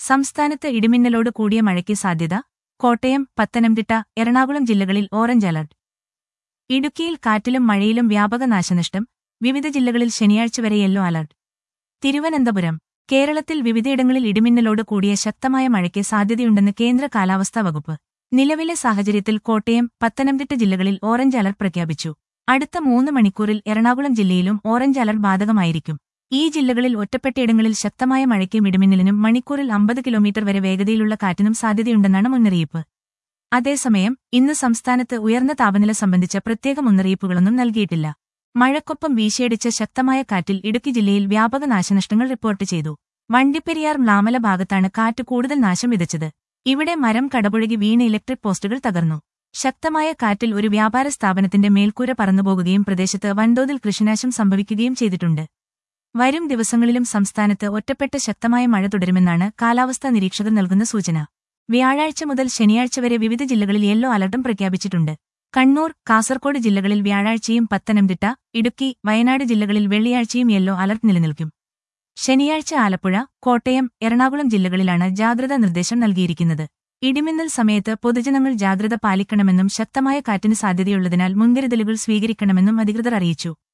സംസ്ഥാനത്ത് ഇടിമിന്നലോട് കൂടിയ മഴയ്ക്ക് സാധ്യത കോട്ടയം പത്തനംതിട്ട എറണാകുളം ജില്ലകളിൽ ഓറഞ്ച് അലർട്ട് ഇടുക്കിയിൽ കാറ്റിലും മഴയിലും വ്യാപക നാശനഷ്ടം വിവിധ ജില്ലകളിൽ ശനിയാഴ്ച വരെ യെല്ലോ അലർട്ട് തിരുവനന്തപുരം കേരളത്തിൽ വിവിധയിടങ്ങളിൽ ഇടിമിന്നലോട് കൂടിയ ശക്തമായ മഴയ്ക്ക് സാധ്യതയുണ്ടെന്ന് കേന്ദ്ര കാലാവസ്ഥാ വകുപ്പ് നിലവിലെ സാഹചര്യത്തിൽ കോട്ടയം പത്തനംതിട്ട ജില്ലകളിൽ ഓറഞ്ച് അലർട്ട് പ്രഖ്യാപിച്ചു അടുത്ത മൂന്ന് മണിക്കൂറിൽ എറണാകുളം ജില്ലയിലും ഓറഞ്ച് അലർട്ട് ബാധകമായിരിക്കും ഈ ജില്ലകളിൽ ഒറ്റപ്പെട്ടയിടങ്ങളിൽ ശക്തമായ മഴയ്ക്കും ഇടിമിന്നലിനും മണിക്കൂറിൽ അമ്പത് കിലോമീറ്റർ വരെ വേഗതയിലുള്ള കാറ്റിനും സാധ്യതയുണ്ടെന്നാണ് മുന്നറിയിപ്പ് അതേസമയം ഇന്ന് സംസ്ഥാനത്ത് ഉയർന്ന താപനില സംബന്ധിച്ച പ്രത്യേക മുന്നറിയിപ്പുകളൊന്നും നൽകിയിട്ടില്ല മഴക്കൊപ്പം വീശിയടിച്ച ശക്തമായ കാറ്റിൽ ഇടുക്കി ജില്ലയിൽ വ്യാപക നാശനഷ്ടങ്ങൾ റിപ്പോർട്ട് ചെയ്തു വണ്ടിപ്പെരിയാർ മ്ലാമല ഭാഗത്താണ് കാറ്റ് കൂടുതൽ നാശം വിതച്ചത് ഇവിടെ മരം കടപുഴകി വീണ് ഇലക്ട്രിക് പോസ്റ്റുകൾ തകർന്നു ശക്തമായ കാറ്റിൽ ഒരു വ്യാപാര സ്ഥാപനത്തിന്റെ മേൽക്കൂര പറന്നുപോകുകയും പ്രദേശത്ത് വൻതോതിൽ കൃഷിനാശം സംഭവിക്കുകയും ചെയ്തിട്ടുണ്ട് വരും ദിവസങ്ങളിലും സംസ്ഥാനത്ത് ഒറ്റപ്പെട്ട ശക്തമായ മഴ തുടരുമെന്നാണ് കാലാവസ്ഥാ നിരീക്ഷകർ നൽകുന്ന സൂചന വ്യാഴാഴ്ച മുതൽ ശനിയാഴ്ച വരെ വിവിധ ജില്ലകളിൽ യെല്ലോ അലർട്ടും പ്രഖ്യാപിച്ചിട്ടുണ്ട് കണ്ണൂർ കാസർകോട് ജില്ലകളിൽ വ്യാഴാഴ്ചയും പത്തനംതിട്ട ഇടുക്കി വയനാട് ജില്ലകളിൽ വെള്ളിയാഴ്ചയും യെല്ലോ അലർട്ട് നിലനിൽക്കും ശനിയാഴ്ച ആലപ്പുഴ കോട്ടയം എറണാകുളം ജില്ലകളിലാണ് ജാഗ്രതാ നിർദ്ദേശം നൽകിയിരിക്കുന്നത് ഇടിമിന്നൽ സമയത്ത് പൊതുജനങ്ങൾ ജാഗ്രത പാലിക്കണമെന്നും ശക്തമായ കാറ്റിന് സാധ്യതയുള്ളതിനാൽ മുൻകരുതലുകൾ സ്വീകരിക്കണമെന്നും അധികൃതർ അറിയിച്ചു